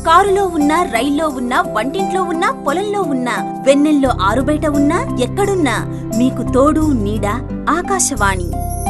కారులో ఉన్నా రైల్లో ఉన్నా వంటింట్లో ఉన్నా పొలంలో ఉన్నా వెన్నెల్లో ఆరుబయట ఉన్నా ఎక్కడున్నా మీకు తోడు నీడ ఆకాశవాణి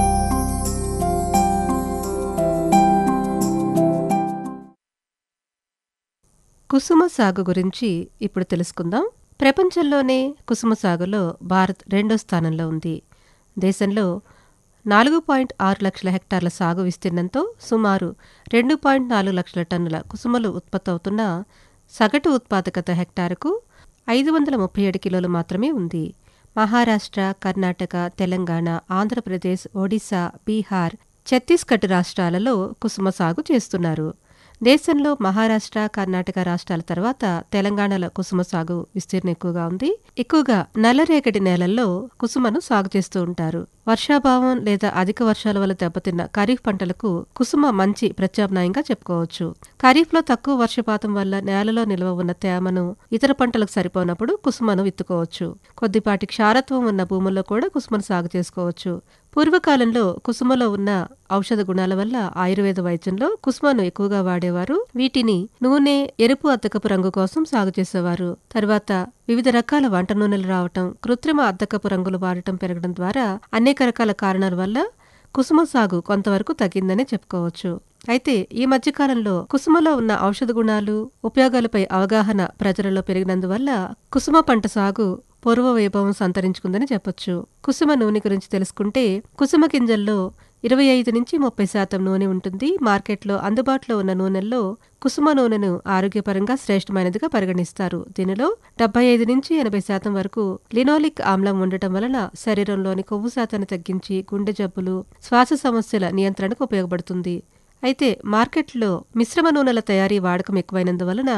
కుసుమ సాగు గురించి ఇప్పుడు తెలుసుకుందాం ప్రపంచంలోనే కుసుమ సాగులో భారత్ రెండో స్థానంలో ఉంది దేశంలో నాలుగు పాయింట్ ఆరు లక్షల హెక్టార్ల సాగు విస్తీర్ణంతో సుమారు రెండు పాయింట్ నాలుగు లక్షల టన్నుల కుసుమలు ఉత్పత్తి అవుతున్న సగటు ఉత్పాదకత హెక్టారుకు ఐదు వందల ముప్పై ఏడు కిలోలు మాత్రమే ఉంది మహారాష్ట్ర కర్ణాటక తెలంగాణ ఆంధ్రప్రదేశ్ ఒడిశా బీహార్ ఛత్తీస్గఢ్ రాష్ట్రాలలో కుసుమ సాగు చేస్తున్నారు దేశంలో మహారాష్ట్ర కర్ణాటక రాష్ట్రాల తర్వాత తెలంగాణలో కుసుమ సాగు విస్తీర్ణం ఎక్కువగా ఉంది ఎక్కువగా నల్లరేగడి నేలల్లో కుసుమను సాగు చేస్తూ ఉంటారు వర్షాభావం లేదా అధిక వర్షాల వల్ల దెబ్బతిన్న ఖరీఫ్ పంటలకు కుసుమ మంచి ప్రత్యామ్నాయంగా చెప్పుకోవచ్చు ఖరీఫ్లో తక్కువ వర్షపాతం వల్ల నేలలో నిల్వ ఉన్న తేమను ఇతర పంటలకు సరిపోనప్పుడు కుసుమను విత్తుకోవచ్చు కొద్దిపాటి క్షారత్వం ఉన్న భూముల్లో కూడా కుసుమను సాగు చేసుకోవచ్చు పూర్వకాలంలో కుసుమలో ఉన్న ఔషధ గుణాల వల్ల ఆయుర్వేద వైద్యంలో కుసుమను ఎక్కువగా వాడేవారు వీటిని నూనె ఎరుపు అద్దకపు రంగు కోసం సాగు చేసేవారు తర్వాత వివిధ రకాల వంట నూనెలు రావటం కృత్రిమ అద్దకపు రంగులు వాడటం పెరగడం ద్వారా అనేక రకాల కారణాల వల్ల కుసుమ సాగు కొంతవరకు తగ్గిందనే చెప్పుకోవచ్చు అయితే ఈ మధ్యకాలంలో కుసుమలో ఉన్న ఔషధ గుణాలు ఉపయోగాలపై అవగాహన ప్రజలలో పెరిగినందువల్ల కుసుమ పంట సాగు పూర్వ వైభవం సంతరించుకుందని చెప్పొచ్చు కుసుమ నూనె గురించి తెలుసుకుంటే కుసుమ గింజల్లో ఇరవై ఐదు నుంచి ముప్పై శాతం నూనె ఉంటుంది మార్కెట్లో అందుబాటులో ఉన్న నూనెల్లో కుసుమ నూనెను ఆరోగ్యపరంగా శ్రేష్టమైనదిగా పరిగణిస్తారు దీనిలో డెబ్బై ఐదు నుంచి ఎనభై శాతం వరకు లినోలిక్ ఆమ్లం ఉండటం వలన శరీరంలోని కొవ్వు శాతాన్ని తగ్గించి గుండె జబ్బులు శ్వాస సమస్యల నియంత్రణకు ఉపయోగపడుతుంది అయితే మార్కెట్లో మిశ్రమ నూనెల తయారీ వాడకం ఎక్కువైనందువలన